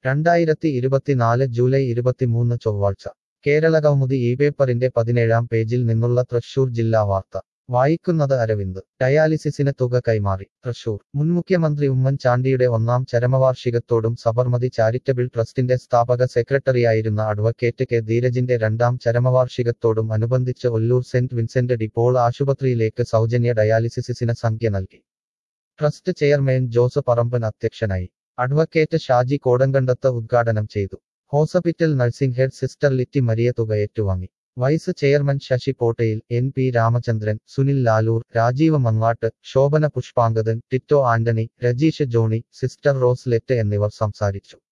രണ്ടായിരത്തി ഇരുപത്തിനാല് ജൂലൈ ഇരുപത്തിമൂന്ന് ചൊവ്വാഴ്ച കേരള കൗമുദി ഈ പേപ്പറിന്റെ പതിനേഴാം പേജിൽ നിന്നുള്ള തൃശൂർ ജില്ലാ വാർത്ത വായിക്കുന്നത് അരവിന്ദ് ഡയാലിസിസിന് തുക കൈമാറി തൃശൂർ മുൻ മുഖ്യമന്ത്രി ഉമ്മൻചാണ്ടിയുടെ ഒന്നാം ചരമവാർഷികത്തോടും സബർമതി ചാരിറ്റബിൾ ട്രസ്റ്റിന്റെ സ്ഥാപക സെക്രട്ടറിയായിരുന്ന അഡ്വക്കേറ്റ് കെ ധീരജിന്റെ രണ്ടാം ചരമവാർഷികത്തോടും അനുബന്ധിച്ച് ഒല്ലൂർ സെന്റ് വിൻസെന്റ് ഡിപ്പോൾ ആശുപത്രിയിലേക്ക് സൗജന്യ ഡയാലിസിസിന് സംഖ്യ നൽകി ട്രസ്റ്റ് ചെയർമാൻ ജോസ് പറമ്പൻ അധ്യക്ഷനായി അഡ്വക്കേറ്റ് ഷാജി കോടങ്കണ്ടത്ത് ഉദ്ഘാടനം ചെയ്തു hospital nursing head sister Litty Maria തുക ഏറ്റുവാങ്ങി vice chairman Sasi Pottayil N P Ramachandran Sunil Laloor Rajeev Mangatt Shobhana Pushpangadan Tito Antony Rajeesh Johny sister Roselet എന്നിവർ സംസാരിച്ചു